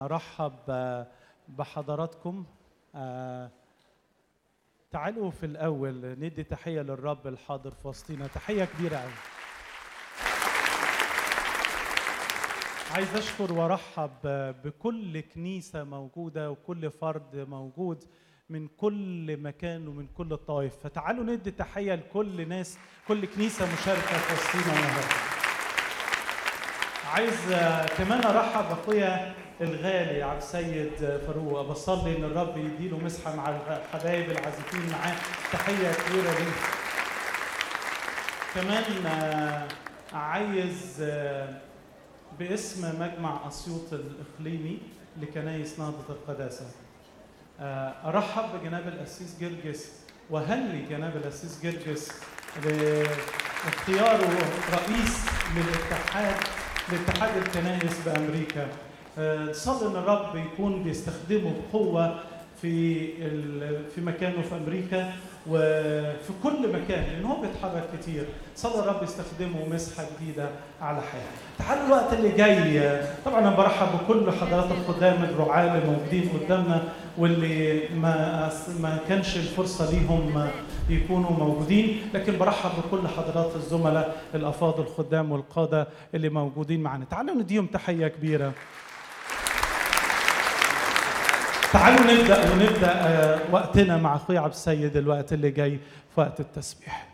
ارحب بحضراتكم آه، تعالوا في الاول ندي تحيه للرب الحاضر في وسطينا تحيه كبيره قوي عايز اشكر وارحب بكل كنيسه موجوده وكل فرد موجود من كل مكان ومن كل الطوائف فتعالوا ندي تحيه لكل ناس كل كنيسه مشاركه في وسطينا النهارده عايز آه، كمان ارحب باخويا الغالي عبد السيد فاروق بصلي ان الرب يديله مسحه مع الحبايب العازفين معاه تحيه كبيره ليه كمان آه، عايز آه، باسم مجمع اسيوط الاقليمي لكنايس نهضه القداسه آه، ارحب بجناب القسيس جرجس وهنري جناب القسيس جرجس لاختياره رئيس للاتحاد لاتحاد الكنائس بامريكا آه، صلي ان الرب يكون بيستخدمه بقوه في ال- في مكانه في امريكا وفي كل مكان لان هو بيتحرك كتير صلي الرب يستخدمه مسحه جديده على حياته تعالوا الوقت اللي جاي آه، طبعا انا برحب بكل حضرات الخدام الرعاه اللي موجودين قدامنا واللي ما ما كانش الفرصه ليهم آه، يكونوا موجودين لكن برحب بكل حضرات الزملاء الافاضل الخدام والقاده اللي موجودين معنا تعالوا نديهم تحيه كبيره تعالوا نبدا ونبدا آه، وقتنا مع اخويا عبد السيد الوقت اللي جاي في وقت التسبيح